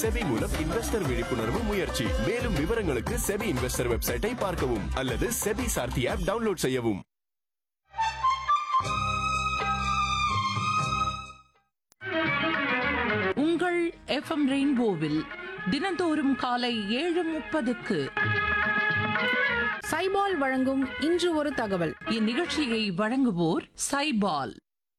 SEBI மூலம் investor விழிப்புணர்வு முயற்சி மேலும் விவரங்களுக்கு செபி இன்வெஸ்டர் வெப்சைட்டை பார்க்கவும் அல்லது செபி சார்த்தி ஆப் டவுன்லோட் செய்யவும் உங்கள் எஃப்எம் ரெயின்போவில் தினந்தோறும் காலை ஏழு முப்பதுக்கு சைபால் வழங்கும் இன்று ஒரு தகவல் இந்நிகழ்ச்சியை வழங்குவோர் சைபால்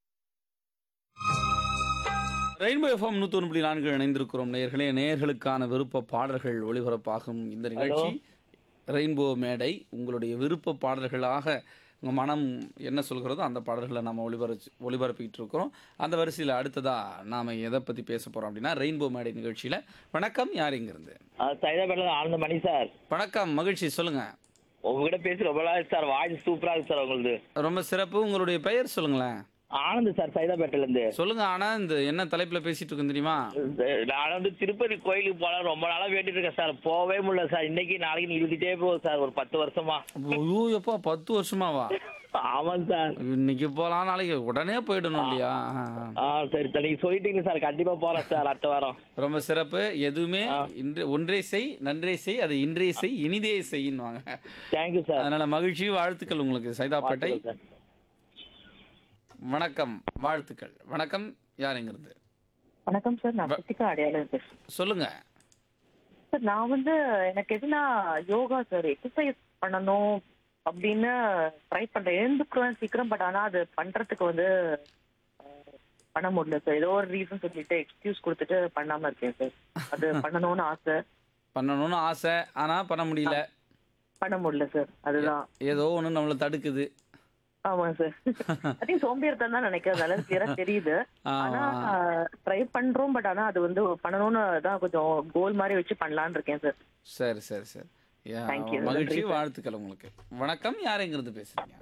ரெயின்போ எஃப்எம் நூத்தி ஒன்று புள்ளி நான்கு இணைந்திருக்கிறோம் நேயர்களே நேயர்களுக்கான விருப்ப பாடல்கள் ஒளிபரப்பாகும் இந்த நிகழ்ச்சி ரெயின்போ மேடை உங்களுடைய விருப்ப பாடல்களாக உங்கள் மனம் என்ன சொல்கிறதோ அந்த பாடல்களை நம்ம ஒளிபரச்சு ஒளிபரப்பிட்டு இருக்கிறோம் அந்த வரிசையில் அடுத்ததா நாம் எதை பற்றி பேச போகிறோம் அப்படின்னா ரெயின்போ மேடை நிகழ்ச்சியில் வணக்கம் யார் இங்கிருந்து சைதாபேட்டில் ஆனந்த மணி சார் வணக்கம் மகிழ்ச்சி சொல்லுங்கள் உங்ககிட்ட பேசி ரொம்ப நாள் சார் வாய்ஸ் சூப்பரா இருக்கு சார் உங்களுது ரொம்ப சிறப்பு உங்களுடைய பெயர் சொல்லுங்களேன் ஆனந்த் சார் சைதாபேட்டில இருந்து சொல்லுங்கள் ஆனால் இந்த என்ன தலைப்பில் பேசிகிட்டு இருக்கோம் தெரியுமா நான் வந்து திருப்பதி கோயிலுக்கு போலாம் ரொம்ப நாளா வேண்டிட்டு இருக்கேன் சார் போகவே முடியல சார் இன்னைக்கு நாளைக்கு இழுத்துட்டே போகுது சார் ஒரு பத்து வருஷமா ஐயோ எப்பா பத்து வருஷமாவா ஆமாம் சார் இன்னைக்கு போகலாம் நாளைக்கு உடனே போயிடணும் இல்லையா ஆ சரி சார் நீங்க சொல்லிட்டீங்க சார் கண்டிப்பா போறேன் சார் அடுத்த வாரம் ரொம்ப சிறப்பு எதுவுமே இன்று ஒன்றே செய் நன்றே செய் அது இன்றே செய் இனிதே செய்யின்னுவாங்க தேங்க்யூ சார் அதனால மகிழ்ச்சி வாழ்த்துக்கள் உங்களுக்கு சைதாப்பேட்டை சார் வணக்கம் வாழ்த்துக்கள் வணக்கம் யாருங்கிறது வணக்கம் சார் நான் கிருத்திகா அடையாளம் பேசுறேன் சொல்லுங்க சார் நான் வந்து எனக்கு எதுனா யோகா சார் எக்ஸசைஸ் பண்ணணும் அப்படின்னு ட்ரை பண்றேன் எழுந்துக்குறேன் சீக்கிரம் பட் ஆனா அது பண்றதுக்கு வந்து அஹ், பண்ண முடியல சார் ஏதோ ஒரு ரீசன் சொல்லிட்டு எக்ஸ்கியூஸ் கொடுத்துட்டு பண்ணாம இருக்கேன் சார் அது பண்ணணும்னு ஆசை பண்ணணும்னு ஆசை ஆனா பண்ண முடியல பண்ண முடியல சார் அதுதான் ஏதோ ஒண்ணு நம்மளை தடுக்குது ஆமா சார் ஐ திங்க் சோம்பேறித்தனம் தான் நினைக்கிறேன் அதனால கிளியரா தெரியுது ஆ, ஆனா ட்ரை பண்றோம் பட் ஆனா அது வந்து பண்ணணும்னு தான் கொஞ்சம் கோல் மாதிரி வச்சு பண்ணலாம்னு இருக்கேன் சார் சரி சரி சரி யா, Thank you. மகிழ்ச்சி நன்றி, sir. வாழ்த்துக்கள் உங்களுக்கு வணக்கம் யாருங்கிறது பேசுறீங்க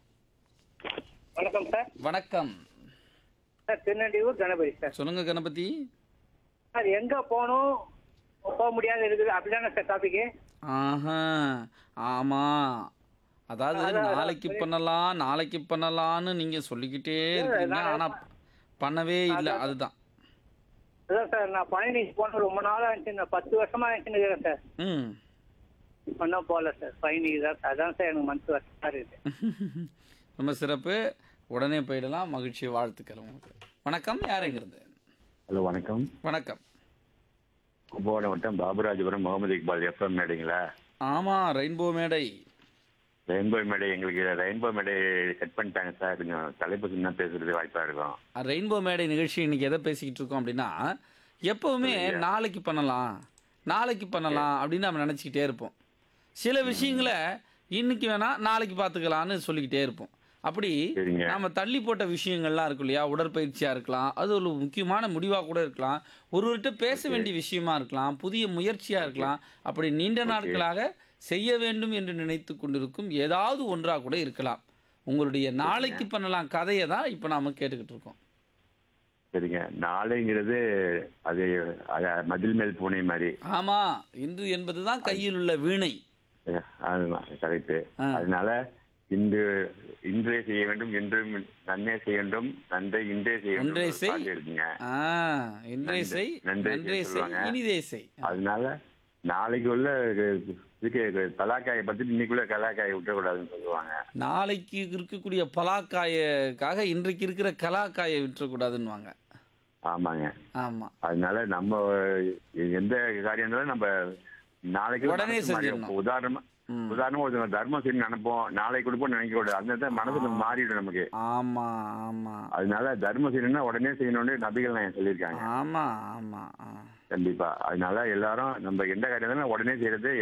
வணக்கம் சார் வணக்கம் சார் திருநெல்வேலூர் கணபதி சார் சொல்லுங்க கணபதி சார் எங்க போகணும் போக முடியாது இருக்குது அப்படிதானே சார் டாபிக் ஆஹா ஆமா அதாவது நாளைக்கு பண்ணலாம் நாளைக்கு பண்ணலாம்னு நீங்க சொல்லிக்கிட்டே இருக்கீங்க ஆனா பண்ணவே இல்லை அதுதான் அதான் சார் நான் பழனி போன ரொம்ப நாளா இருந்துச்சு நான் பத்து வருஷமா இருந்துச்சுன்னு சார் ம் ஒன்றும் போகல சார் பயணி தான் சார் அதான் சார் எனக்கு மனசு வருஷமா இருக்குது ரொம்ப சிறப்பு உடனே போயிடலாம் மகிழ்ச்சி வாழ்த்துக்கள் உங்களுக்கு வணக்கம் யாருங்கிறது ஹலோ வணக்கம் வணக்கம் கும்பகோணம் வட்டம் பாபுராஜபுரம் முகமது இக்பால் எஃப்எம் மேடைங்களா ஆமா ரெயின்போ மேடை ரெயின்போ மேடை எங்களுக்கு ரெயின்போ மேடை செட் பண்ணிட்டாங்க சார் கொஞ்சம் தலைப்பு சின்ன பேசுறது வாய்ப்பா இருக்கும் ரெயின்போ மேடை நிகழ்ச்சி இன்னைக்கு எதை பேசிக்கிட்டு இருக்கோம் அப்படின்னா எப்பவுமே நாளைக்கு பண்ணலாம் நாளைக்கு பண்ணலாம் அப்படின்னு நம்ம நினச்சிக்கிட்டே இருப்போம் சில விஷயங்களை இன்னைக்கு வேணா நாளைக்கு பார்த்துக்கலான்னு சொல்லிக்கிட்டே இருப்போம் அப்படி சரிங்க. நம்ம தள்ளி போட்ட விஷயங்கள்லாம் இருக்கும் இல்லையா உடற்பயிற்சியா இருக்கலாம் அது ஒரு முக்கியமான முடிவா கூட இருக்கலாம் ஒருவர்கிட்ட பேச வேண்டிய விஷயமா இருக்கலாம் புதிய முயற்சியா இருக்கலாம் அப்படி நீண்ட நாட்களாக செய்ய வேண்டும் என்று நினைத்து கொண்டிருக்கும் ஏதாவது ஒன்றா கூட இருக்கலாம் உங்களுடைய நாளைக்கு பண்ணலாம் கதையை தான் இப்போ நாம கேட்டுக்கிட்டு இருக்கோம் சரிங்க நாளைங்கிறது அது அது மதில் மேல் பூனை மாதிரி ஆமா இன்று என்பதுதான் கையில் உள்ள வீணை கரெக்ட் ஆ. அதனால இன்று இன்றே செய்ய வேண்டும் இன்றும் நன்னே செய்ய வேண்டும் நன்றை இன்றே செய்ய வேண்டும் ஒன்றே ஒரு செய். பாட்டு இருக்குங்க ஆ இன்றே நன்றே- செய் நன்றே நன்றே செய் சொல்லுவாங்க. இனிதே செய் அதனால நாளைக்கு உள்ள இதுக்கு கலாக்காயை பத்தி இன்னைக்குள்ள கலாக்காயை விட்டக்கூடாதுன்னு சொல்லுவாங்க நாளைக்கு இருக்கக்கூடிய பலாக்காயக்காக இன்றைக்கு இருக்கிற கலாக்காயை விட்டுறக்கூடாதுன்னுவாங்க ஆமாங்க ஆமா அதனால நம்ம எந்த காரியம் இருந்தாலும் நம்ம நாளைக்கு உடனே மனசு மாறிடும். செஞ்சிடணும். இப்ப உதாரணமா ம். உதாரணமா ஒரு தர்மம் செய்ய நினைப்போம் நாளைக்கு கொடுப்போம் நினைக்க கூடாது அந்த இடத்துல மனசு மாறிடும் நமக்கு ஆமா ஆமா அதனால தர்மம் செய்யணும்னா உடனே செய்யணும்னு நபிகள் நான் சொல்லியிருக்காங்க ஆமா ஆமா ஆ. கண்டிப்பா அதனால எல்லாரும் நம்ம எந்த காரியம் இருந்தாலும் உடனே செய்யறது